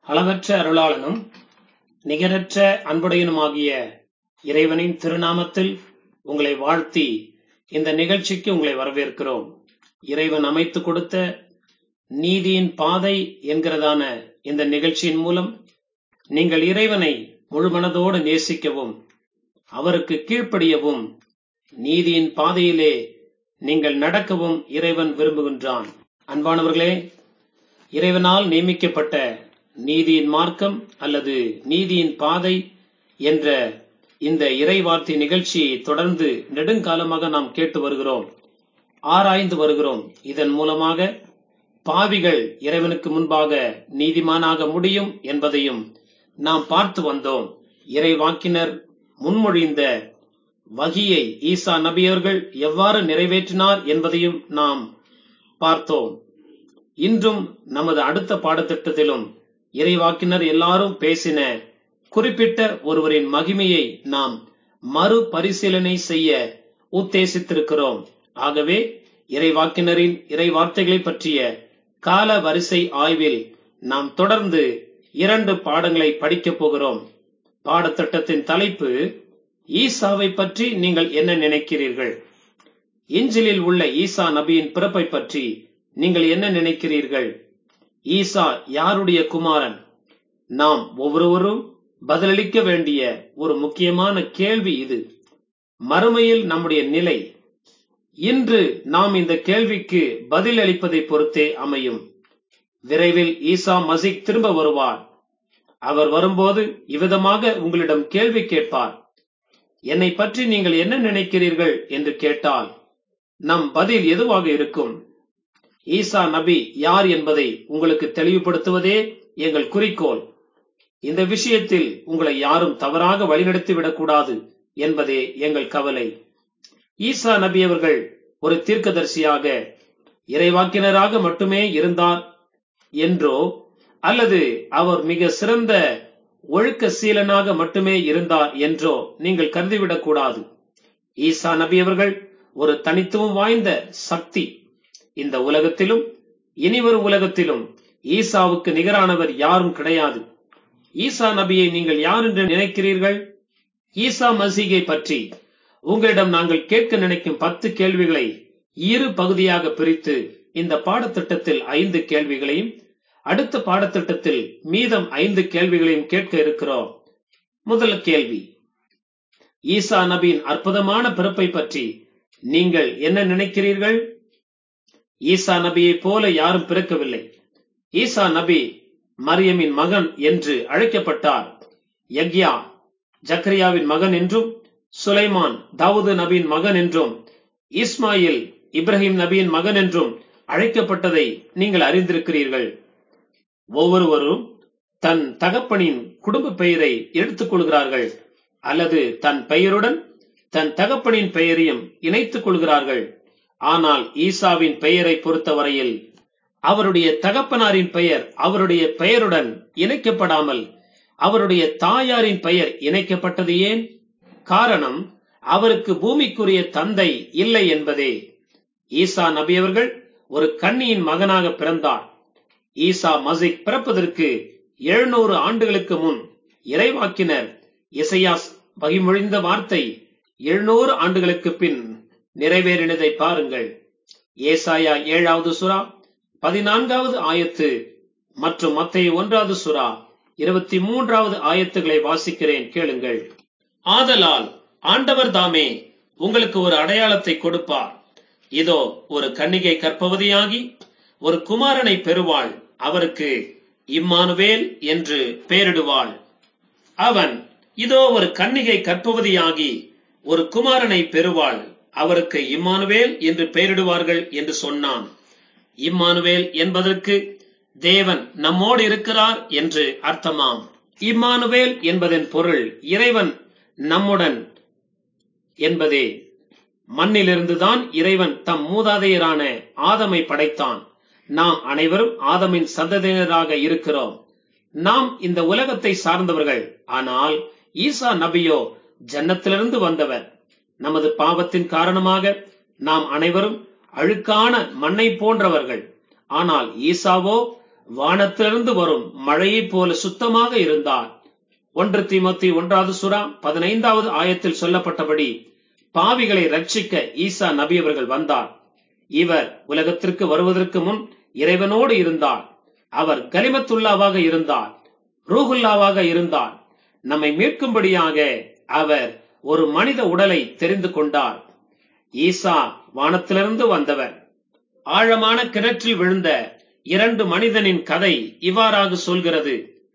அளவற்ற அருளாளனும் நிகரற்ற அன்புடையனுமாகிய இறைவனின் திருநாமத்தில் உங்களை வாழ்த்தி இந்த நிகழ்ச்சிக்கு உங்களை வரவேற்கிறோம் இறைவன் அமைத்துக் கொடுத்த நீதியின் பாதை என்கிறதான இந்த நிகழ்ச்சியின் மூலம் நீங்கள் இறைவனை முழுமனதோடு நேசிக்கவும் அவருக்கு கீழ்ப்படியவும் நீதியின் பாதையிலே நீங்கள் நடக்கவும் இறைவன் விரும்புகின்றான் அன்பானவர்களே இறைவனால் நியமிக்கப்பட்ட நீதியின் மார்க்கம் அல்லது நீதியின் பாதை என்ற இந்த இறைவார்த்தை நிகழ்ச்சியை தொடர்ந்து நெடுங்காலமாக நாம் கேட்டு வருகிறோம் ஆராய்ந்து வருகிறோம் இதன் மூலமாக பாவிகள் இறைவனுக்கு முன்பாக நீதிமானாக முடியும் என்பதையும் நாம் பார்த்து வந்தோம் இறைவாக்கினர் முன்மொழிந்த வகியை ஈசா நபி அவர்கள் எவ்வாறு நிறைவேற்றினார் என்பதையும் நாம் பார்த்தோம் இன்றும் நமது அடுத்த பாடத்திட்டத்திலும் இறைவாக்கினர் எல்லாரும் பேசின குறிப்பிட்ட ஒருவரின் மகிமையை நாம் மறுபரிசீலனை செய்ய உத்தேசித்திருக்கிறோம் ஆகவே இறைவாக்கினரின் இறைவார்த்தைகளை பற்றிய கால வரிசை ஆய்வில் நாம் தொடர்ந்து இரண்டு பாடங்களை படிக்கப் போகிறோம் பாடத்திட்டத்தின் தலைப்பு ஈசாவை பற்றி நீங்கள் என்ன நினைக்கிறீர்கள் இஞ்சிலில் உள்ள ஈசா நபியின் பிறப்பை பற்றி நீங்கள் என்ன நினைக்கிறீர்கள் ஈசா யாருடைய குமாரன் நாம் ஒவ்வொருவரும் பதிலளிக்க வேண்டிய ஒரு முக்கியமான கேள்வி இது மறுமையில் நம்முடைய நிலை இன்று நாம் இந்த கேள்விக்கு பதில் அளிப்பதை பொறுத்தே அமையும் விரைவில் ஈசா மசிக் திரும்ப வருவார் அவர் வரும்போது இவ்விதமாக உங்களிடம் கேள்வி கேட்பார் என்னை பற்றி நீங்கள் என்ன நினைக்கிறீர்கள் என்று கேட்டால் நம் பதில் எதுவாக இருக்கும் ஈசா நபி யார் என்பதை உங்களுக்கு தெளிவுபடுத்துவதே எங்கள் குறிக்கோள் இந்த விஷயத்தில் உங்களை யாரும் தவறாக வழிநடத்திவிடக் கூடாது என்பதே எங்கள் கவலை ஈசா நபி அவர்கள் ஒரு தீர்க்கதரிசியாக இறைவாக்கினராக மட்டுமே இருந்தார் என்றோ அல்லது அவர் மிக சிறந்த ஒழுக்க சீலனாக மட்டுமே இருந்தார் என்றோ நீங்கள் கருதிவிடக் கூடாது ஈசா நபி அவர்கள் ஒரு தனித்துவம் வாய்ந்த சக்தி இந்த உலகத்திலும் இனிவரும் உலகத்திலும் ஈசாவுக்கு நிகரானவர் யாரும் கிடையாது ஈசா நபியை நீங்கள் யார் என்று நினைக்கிறீர்கள் ஈசா மசீகை பற்றி உங்களிடம் நாங்கள் கேட்க நினைக்கும் பத்து கேள்விகளை இரு பகுதியாக பிரித்து இந்த பாடத்திட்டத்தில் ஐந்து கேள்விகளையும் அடுத்த பாடத்திட்டத்தில் மீதம் ஐந்து கேள்விகளையும் கேட்க இருக்கிறோம் முதல் கேள்வி ஈசா நபியின் அற்புதமான பிறப்பை பற்றி நீங்கள் என்ன நினைக்கிறீர்கள் ஈசா நபியை போல யாரும் பிறக்கவில்லை ஈசா நபி மரியமின் மகன் என்று அழைக்கப்பட்டார் யக்யா ஜக்ரியாவின் மகன் என்றும் சுலைமான் தாவூது நபியின் மகன் என்றும் இஸ்மாயில் இப்ராஹிம் நபியின் மகன் என்றும் அழைக்கப்பட்டதை நீங்கள் அறிந்திருக்கிறீர்கள் ஒவ்வொருவரும் தன் தகப்பனின் குடும்ப பெயரை எடுத்துக் கொள்கிறார்கள் அல்லது தன் பெயருடன் தன் தகப்பனின் பெயரையும் இணைத்துக் கொள்கிறார்கள் ஆனால் ஈசாவின் பெயரை பொறுத்தவரையில் அவருடைய தகப்பனாரின் பெயர் அவருடைய பெயருடன் இணைக்கப்படாமல் அவருடைய தாயாரின் பெயர் இணைக்கப்பட்டது ஏன் காரணம் அவருக்கு பூமிக்குரிய தந்தை இல்லை என்பதே ஈசா நபி அவர்கள் ஒரு கன்னியின் மகனாக பிறந்தார் ஈசா மசிக் பிறப்பதற்கு எழுநூறு ஆண்டுகளுக்கு முன் இறைவாக்கினர் இசையாஸ் வகிமொழிந்த வார்த்தை எழுநூறு ஆண்டுகளுக்கு பின் நிறைவேறினதை பாருங்கள் ஏசாயா ஏழாவது சுறா பதினான்காவது ஆயத்து மற்றும் மத்திய ஒன்றாவது சுறா இருபத்தி மூன்றாவது ஆயத்துகளை வாசிக்கிறேன் கேளுங்கள் ஆதலால் ஆண்டவர் தாமே உங்களுக்கு ஒரு அடையாளத்தை கொடுப்பார் இதோ ஒரு கன்னிகை கற்பவதியாகி ஒரு குமாரனை பெறுவாள் அவருக்கு இம்மானுவேல் என்று பெயரிடுவாள் அவன் இதோ ஒரு கன்னிகை கற்பவதியாகி ஒரு குமாரனை பெறுவாள் அவருக்கு இம்மானுவேல் என்று பெயரிடுவார்கள் என்று சொன்னான் இம்மானுவேல் என்பதற்கு தேவன் நம்மோடு இருக்கிறார் என்று அர்த்தமாம் இம்மானுவேல் என்பதன் பொருள் இறைவன் நம்முடன் என்பதே மண்ணிலிருந்துதான் இறைவன் தம் மூதாதையரான ஆதமை படைத்தான் நாம் அனைவரும் ஆதமின் சந்ததியினராக இருக்கிறோம் நாம் இந்த உலகத்தை சார்ந்தவர்கள் ஆனால் ஈசா நபியோ ஜன்னத்திலிருந்து வந்தவர் நமது பாவத்தின் காரணமாக நாம் அனைவரும் அழுக்கான மண்ணை போன்றவர்கள் ஆனால் ஈசாவோ வானத்திலிருந்து வரும் மழையைப் போல சுத்தமாக இருந்தார் ஒன்று தீமோத்தி ஒன்றாவது சுறா பதினைந்தாவது ஆயத்தில் சொல்லப்பட்டபடி பாவிகளை ரட்சிக்க ஈசா நபி அவர்கள் வந்தார் இவர் உலகத்திற்கு வருவதற்கு முன் இறைவனோடு இருந்தார் அவர் கலிமத்துல்லாவாக இருந்தார் ரூகுல்லாவாக இருந்தார் நம்மை மீட்கும்படியாக அவர் ஒரு மனித உடலை தெரிந்து கொண்டார் ஈசா வானத்திலிருந்து வந்தவர் ஆழமான கிணற்றில் விழுந்த இரண்டு மனிதனின் கதை இவ்வாறாக சொல்கிறது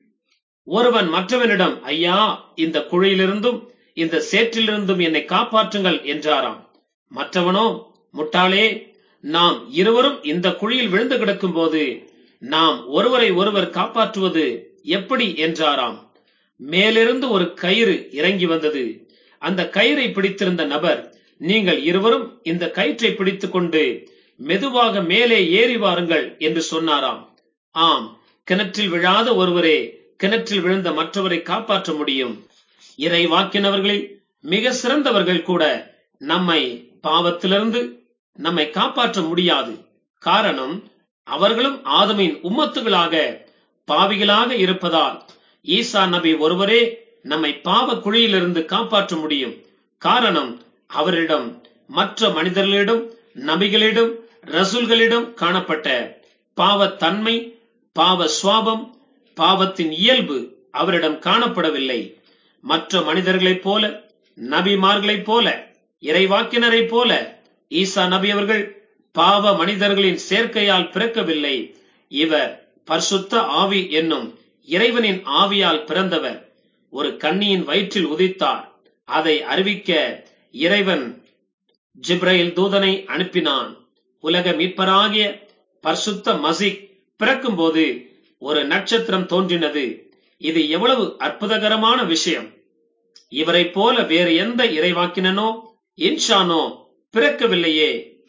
ஒருவன் மற்றவனிடம் ஐயா இந்த குழியிலிருந்தும் இந்த சேற்றிலிருந்தும் என்னை காப்பாற்றுங்கள் என்றாராம் மற்றவனோ முட்டாளே நாம் இருவரும் இந்த குழியில் விழுந்து கிடக்கும் போது நாம் ஒருவரை ஒருவர் காப்பாற்றுவது எப்படி என்றாராம் மேலிருந்து ஒரு கயிறு இறங்கி வந்தது அந்த கயிறை பிடித்திருந்த நபர் நீங்கள் இருவரும் இந்த கயிற்றை பிடித்துக் கொண்டு மெதுவாக மேலே ஏறி வாருங்கள் என்று சொன்னாராம் ஆம் கிணற்றில் விழாத ஒருவரே கிணற்றில் விழுந்த மற்றவரை காப்பாற்ற முடியும் இறை வாக்கினவர்களில் மிக சிறந்தவர்கள் கூட நம்மை பாவத்திலிருந்து நம்மை காப்பாற்ற முடியாது காரணம் அவர்களும் ஆதமின் உம்மத்துகளாக பாவிகளாக இருப்பதால் ஈசா நபி ஒருவரே நம்மை பாவ குழியிலிருந்து காப்பாற்ற முடியும் காரணம் அவரிடம் மற்ற மனிதர்களிடம் நபிகளிடம் ரசூல்களிடம் காணப்பட்ட பாவத்தன்மை பாவ சுவாபம் பாவத்தின் இயல்பு அவரிடம் காணப்படவில்லை மற்ற மனிதர்களைப் போல நபிமார்களைப் போல இறைவாக்கினரைப் போல ஈசா நபி அவர்கள் பாவ மனிதர்களின் சேர்க்கையால் பிறக்கவில்லை இவர் பரிசுத்த ஆவி என்னும் இறைவனின் ஆவியால் பிறந்தவர் ஒரு கன்னியின் வயிற்றில் உதித்தார் அதை அறிவிக்க இறைவன் ஜிப்ரையில் தூதனை அனுப்பினான் உலக மீட்பராகிய பரிசுத்த மசிக் பிறக்கும்போது ஒரு நட்சத்திரம் தோன்றினது இது எவ்வளவு அற்புதகரமான விஷயம் இவரைப் போல வேறு எந்த இறைவாக்கினனோ இன்ஷானோ பிறக்கவில்லையே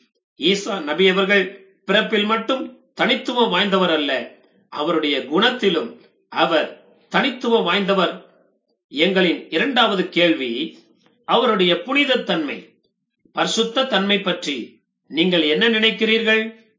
ஈசா நபி அவர்கள் பிறப்பில் மட்டும் தனித்துவம் வாய்ந்தவர் அல்ல அவருடைய குணத்திலும் அவர் தனித்துவம் வாய்ந்தவர் எங்களின் இரண்டாவது கேள்வி அவருடைய புனித தன்மை பரிசுத்த தன்மை பற்றி நீங்கள் என்ன நினைக்கிறீர்கள்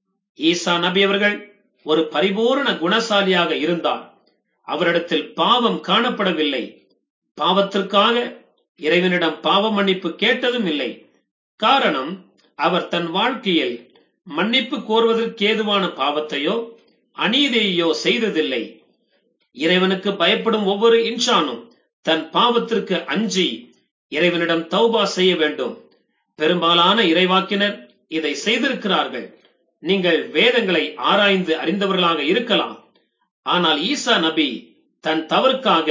ஈசா நபி அவர்கள் ஒரு பரிபூரண குணசாலியாக இருந்தார் அவரிடத்தில் பாவம் காணப்படவில்லை பாவத்திற்காக இறைவனிடம் பாவ மன்னிப்பு கேட்டதும் இல்லை காரணம் அவர் தன் வாழ்க்கையில் மன்னிப்பு கோருவதற்கு ஏதுவான பாவத்தையோ அநீதியையோ செய்ததில்லை இறைவனுக்கு பயப்படும் ஒவ்வொரு இன்சானும் தன் பாவத்திற்கு அஞ்சி இறைவனிடம் தௌபா செய்ய வேண்டும் பெரும்பாலான இறைவாக்கினர் இதை செய்திருக்கிறார்கள் நீங்கள் வேதங்களை ஆராய்ந்து அறிந்தவர்களாக இருக்கலாம் ஆனால் ஈசா நபி தன் தவறுக்காக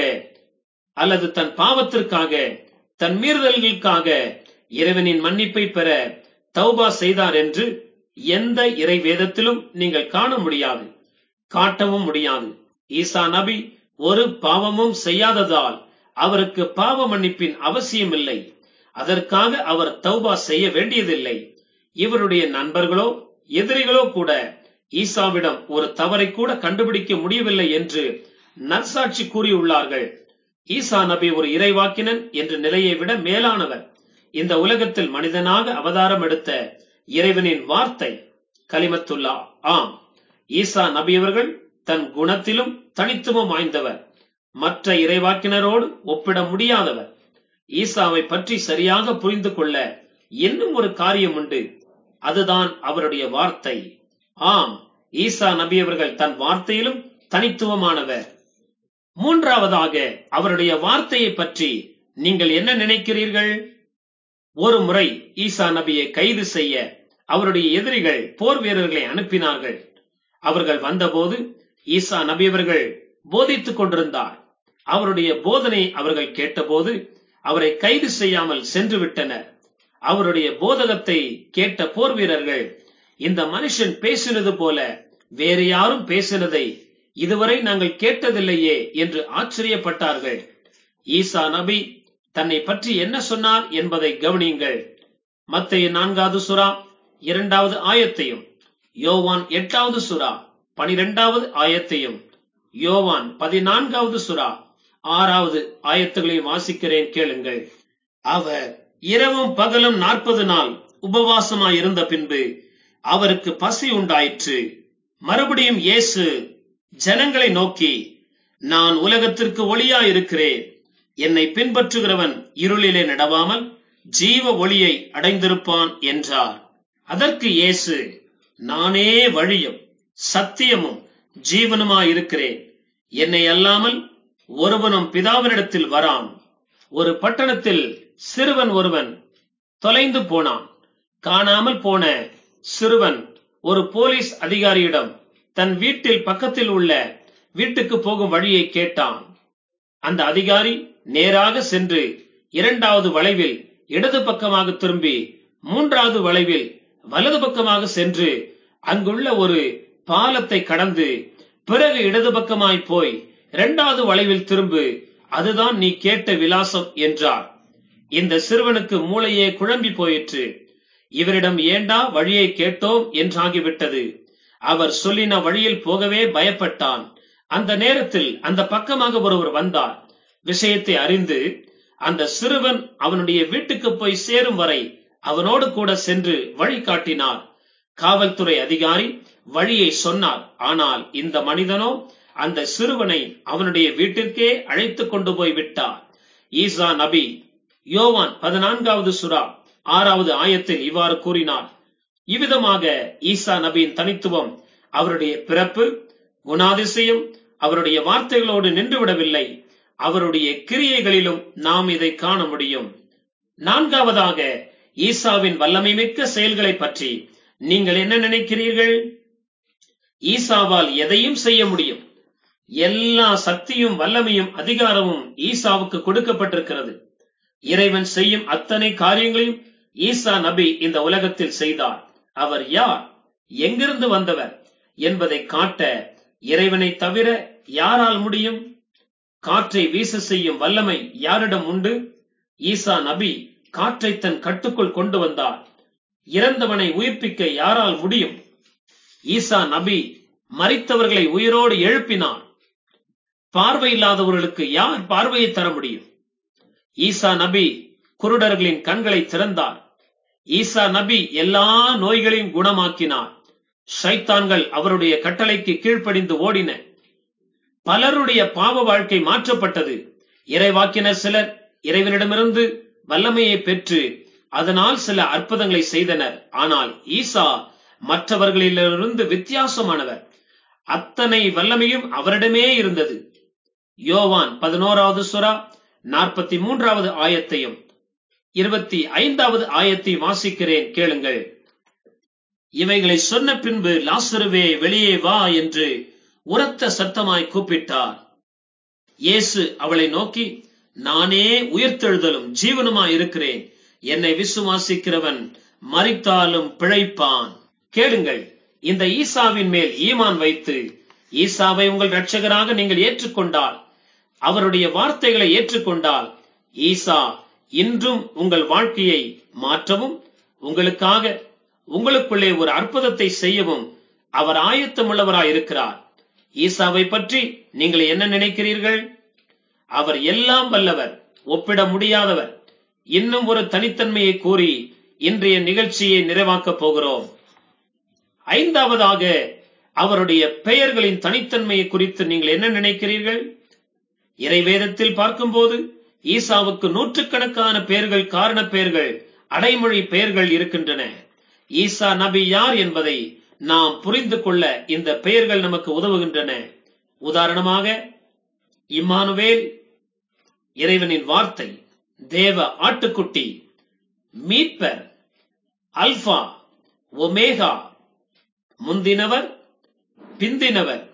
அல்லது தன் பாவத்திற்காக தன் மீறுதல்களுக்காக இறைவனின் மன்னிப்பை பெற தௌபா செய்தார் என்று எந்த இறை வேதத்திலும் நீங்கள் காண முடியாது காட்டவும் முடியாது ஈசா நபி ஒரு பாவமும் செய்யாததால் அவருக்கு பாவ மன்னிப்பின் அவசியம் இல்லை அதற்காக அவர் தௌபா செய்ய வேண்டியதில்லை இவருடைய நண்பர்களோ எதிரிகளோ கூட ஈசாவிடம் ஒரு தவறை கூட கண்டுபிடிக்க முடியவில்லை என்று நற்சாட்சி கூறியுள்ளார்கள் ஈசா நபி ஒரு இறைவாக்கினன் என்ற நிலையை விட மேலானவர் இந்த உலகத்தில் மனிதனாக அவதாரம் எடுத்த இறைவனின் வார்த்தை கலிமத்துல்லா ஆம் ஈசா நபி அவர்கள் தன் குணத்திலும் தனித்துவம் வாய்ந்தவர் மற்ற இறைவாக்கினரோடு ஒப்பிட முடியாதவர் ஈசாவை பற்றி சரியாக புரிந்து கொள்ள இன்னும் ஒரு காரியம் உண்டு அதுதான் அவருடைய வார்த்தை ஆம் ஈசா நபி அவர்கள் தன் வார்த்தையிலும் தனித்துவமானவர் மூன்றாவதாக அவருடைய வார்த்தையை பற்றி நீங்கள் என்ன நினைக்கிறீர்கள் ஒரு முறை ஈசா நபியை கைது செய்ய அவருடைய எதிரிகள் போர் வீரர்களை அனுப்பினார்கள் அவர்கள் வந்தபோது ஈசா நபி அவர்கள் போதித்துக் கொண்டிருந்தார் அவருடைய போதனை அவர்கள் கேட்டபோது அவரை கைது செய்யாமல் சென்று விட்டனர் அவருடைய போதகத்தை கேட்ட போர் வீரர்கள் இந்த மனுஷன் பேசினது போல வேறு யாரும் பேசினதை இதுவரை நாங்கள் கேட்டதில்லையே என்று ஆச்சரியப்பட்டார்கள் ஈசா நபி தன்னை பற்றி என்ன சொன்னார் என்பதை கவனியுங்கள் மத்திய நான்காவது சுறா இரண்டாவது ஆயத்தையும் யோவான் எட்டாவது சுறா பனிரெண்டாவது ஆயத்தையும் யோவான் பதினான்காவது சுறா ஆறாவது ஆயத்துகளையும் வாசிக்கிறேன் கேளுங்கள் அவர் இரவும் பகலும் நாற்பது நாள் உபவாசமாய் இருந்த பின்பு அவருக்கு பசி உண்டாயிற்று மறுபடியும் இயேசு ஜனங்களை நோக்கி நான் உலகத்திற்கு ஒளியாயிருக்கிறேன் என்னை பின்பற்றுகிறவன் இருளிலே நடவாமல் ஜீவ ஒளியை அடைந்திருப்பான் என்றார் அதற்கு இயேசு நானே வழியும் சத்தியமும் ஜீவனுமாயிருக்கிறேன் என்னை அல்லாமல் ஒருவனும் பிதாவினிடத்தில் வரான் ஒரு பட்டணத்தில் சிறுவன் ஒருவன் தொலைந்து போனான் காணாமல் போன சிறுவன் ஒரு போலீஸ் அதிகாரியிடம் தன் வீட்டில் பக்கத்தில் உள்ள வீட்டுக்கு போகும் வழியை கேட்டான் அந்த அதிகாரி நேராக சென்று இரண்டாவது வளைவில் இடது பக்கமாக திரும்பி மூன்றாவது வளைவில் வலது பக்கமாக சென்று அங்குள்ள ஒரு பாலத்தை கடந்து பிறகு இடது பக்கமாய் போய் இரண்டாவது வளைவில் திரும்பு அதுதான் நீ கேட்ட விலாசம் என்றார் இந்த சிறுவனுக்கு மூளையே குழம்பி போயிற்று இவரிடம் ஏண்டா வழியை கேட்டோம் என்றாகிவிட்டது அவர் சொல்லின வழியில் போகவே பயப்பட்டான் அந்த நேரத்தில் அந்த பக்கமாக ஒருவர் வந்தார் விஷயத்தை அறிந்து அந்த சிறுவன் அவனுடைய வீட்டுக்கு போய் சேரும் வரை அவனோடு கூட சென்று வழி காட்டினார் காவல்துறை அதிகாரி வழியை சொன்னார் ஆனால் இந்த மனிதனோ அந்த சிறுவனை அவனுடைய வீட்டிற்கே அழைத்துக் கொண்டு போய் விட்டார் ஈசா நபி யோவான் பதினான்காவது சுறா ஆறாவது ஆயத்தில் இவ்வாறு கூறினார் இவ்விதமாக ஈசா நபியின் தனித்துவம் அவருடைய பிறப்பு குணாதிசயம் அவருடைய வார்த்தைகளோடு நின்றுவிடவில்லை அவருடைய கிரியைகளிலும் நாம் இதை காண முடியும் நான்காவதாக ஈசாவின் வல்லமை மிக்க செயல்களை பற்றி நீங்கள் என்ன நினைக்கிறீர்கள் ஈசாவால் எதையும் செய்ய முடியும் எல்லா சக்தியும் வல்லமையும் அதிகாரமும் ஈசாவுக்கு கொடுக்கப்பட்டிருக்கிறது இறைவன் செய்யும் அத்தனை காரியங்களையும் ஈசா நபி இந்த உலகத்தில் செய்தார் அவர் யார் எங்கிருந்து வந்தவர் என்பதை காட்ட இறைவனை தவிர யாரால் முடியும் காற்றை வீச செய்யும் வல்லமை யாரிடம் உண்டு ஈசா நபி காற்றை தன் கட்டுக்குள் கொண்டு வந்தார் இறந்தவனை உயிர்ப்பிக்க யாரால் முடியும் ஈசா நபி மறித்தவர்களை உயிரோடு எழுப்பினார் பார்வை இல்லாதவர்களுக்கு யார் பார்வையை தர முடியும் ஈசா நபி குருடர்களின் கண்களை திறந்தார் ஈசா நபி எல்லா நோய்களையும் குணமாக்கினார் ஷைத்தான்கள் அவருடைய கட்டளைக்கு கீழ்ப்படிந்து ஓடின பலருடைய பாவ வாழ்க்கை மாற்றப்பட்டது இறைவாக்கினர் சிலர் இறைவனிடமிருந்து வல்லமையை பெற்று அதனால் சில அற்புதங்களை செய்தனர் ஆனால் ஈசா மற்றவர்களிலிருந்து வித்தியாசமானவர் அத்தனை வல்லமையும் அவரிடமே இருந்தது யோவான் பதினோராவது சுறா நாற்பத்தி மூன்றாவது ஆயத்தையும் இருபத்தி ஐந்தாவது ஆயத்தை வாசிக்கிறேன் கேளுங்கள் இவைகளை சொன்ன பின்பு லாசருவே வெளியே வா என்று உரத்த சத்தமாய் கூப்பிட்டார் இயேசு அவளை நோக்கி நானே உயிர்த்தெழுதலும் ஜீவனுமாய் இருக்கிறேன் என்னை விசுவாசிக்கிறவன் மறித்தாலும் பிழைப்பான் கேளுங்கள் இந்த ஈசாவின் மேல் ஈமான் வைத்து ஈசாவை உங்கள் இரட்சகராக நீங்கள் ஏற்றுக்கொண்டால் அவருடைய வார்த்தைகளை ஏற்றுக்கொண்டால் ஈசா இன்றும் உங்கள் வாழ்க்கையை மாற்றவும் உங்களுக்காக உங்களுக்குள்ளே ஒரு அற்புதத்தை செய்யவும் அவர் ஆயத்தமுள்ளவராய் இருக்கிறார் ஈசாவை பற்றி நீங்கள் என்ன நினைக்கிறீர்கள் அவர் எல்லாம் வல்லவர் ஒப்பிட முடியாதவர் இன்னும் ஒரு தனித்தன்மையை கூறி இன்றைய நிகழ்ச்சியை நிறைவாக்கப் போகிறோம் ஐந்தாவதாக அவருடைய பெயர்களின் தனித்தன்மையை குறித்து நீங்கள் என்ன நினைக்கிறீர்கள் இறைவேதத்தில் பார்க்கும்போது ஈசாவுக்கு நூற்றுக்கணக்கான பெயர்கள் காரண பெயர்கள் அடைமொழி பெயர்கள் இருக்கின்றன ஈசா நபி யார் என்பதை நாம் புரிந்து கொள்ள இந்த பெயர்கள் நமக்கு உதவுகின்றன உதாரணமாக இம்மானுவேல் இறைவனின் வார்த்தை தேவ ஆட்டுக்குட்டி மீட்பர் அல்பா ஒமேகா முந்தினவர் பிந்தினவர்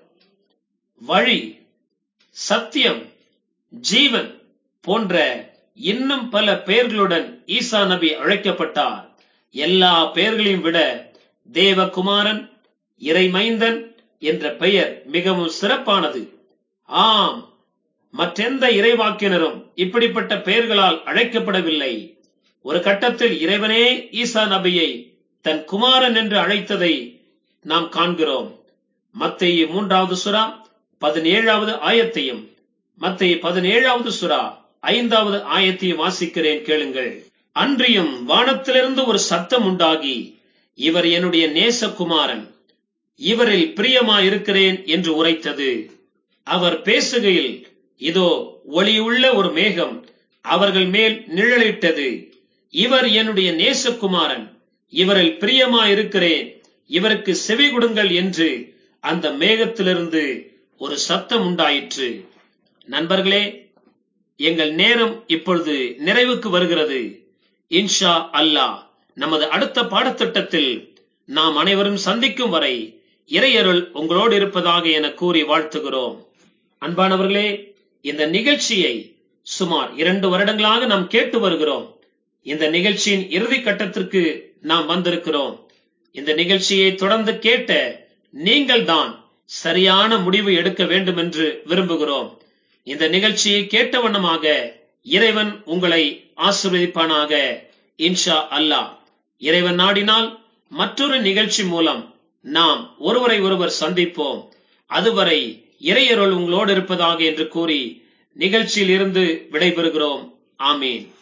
வழி சத்தியம் ஜீவன் போன்ற இன்னும் பல பெயர்களுடன் ஈசா நபி அழைக்கப்பட்டார் எல்லா பெயர்களையும் விட தேவகுமாரன் இறைமைந்தன் என்ற பெயர் மிகவும் சிறப்பானது ஆம் மற்றெந்த இறைவாக்கினரும் இப்படிப்பட்ட பெயர்களால் அழைக்கப்படவில்லை ஒரு கட்டத்தில் இறைவனே ஈசா நபியை தன் குமாரன் என்று அழைத்ததை நாம் காண்கிறோம் மத்திய மூன்றாவது சுறா பதினேழாவது ஆயத்தையும் மத்திய பதினேழாவது சுறா ஐந்தாவது ஆயத்தையும் வாசிக்கிறேன் கேளுங்கள் அன்றியும் வானத்திலிருந்து ஒரு சத்தம் உண்டாகி இவர் என்னுடைய நேசகுமாரன் இவரில் பிரியமாயிருக்கிறேன் என்று உரைத்தது அவர் பேசுகையில் இதோ ஒளியுள்ள ஒரு மேகம் அவர்கள் மேல் நிழலிட்டது இவர் என்னுடைய நேசகுமாரன் இவரில் பிரியமாயிருக்கிறேன் இவருக்கு செவி கொடுங்கள் என்று அந்த மேகத்திலிருந்து ஒரு சத்தம் உண்டாயிற்று நண்பர்களே எங்கள் நேரம் இப்பொழுது நிறைவுக்கு வருகிறது இன்ஷா அல்லாஹ் நமது அடுத்த பாடத்திட்டத்தில் நாம் அனைவரும் சந்திக்கும் வரை இறையருள் உங்களோடு இருப்பதாக என கூறி வாழ்த்துகிறோம் அன்பானவர்களே இந்த நிகழ்ச்சியை சுமார் இரண்டு வருடங்களாக நாம் கேட்டு வருகிறோம் இந்த நிகழ்ச்சியின் இறுதி கட்டத்திற்கு நாம் வந்திருக்கிறோம் இந்த நிகழ்ச்சியை தொடர்ந்து கேட்ட நீங்கள் தான் சரியான முடிவு எடுக்க வேண்டும் என்று விரும்புகிறோம் இந்த நிகழ்ச்சியை கேட்ட வண்ணமாக இறைவன் உங்களை ஆசீர்வதிப்பானாக இன்ஷா அல்லாஹ் இறைவன் நாடினால் மற்றொரு நிகழ்ச்சி மூலம் நாம் ஒருவரை ஒருவர் சந்திப்போம் அதுவரை இறையருள் உங்களோடு இருப்பதாக என்று கூறி நிகழ்ச்சியில் இருந்து விடைபெறுகிறோம் ஆமீன்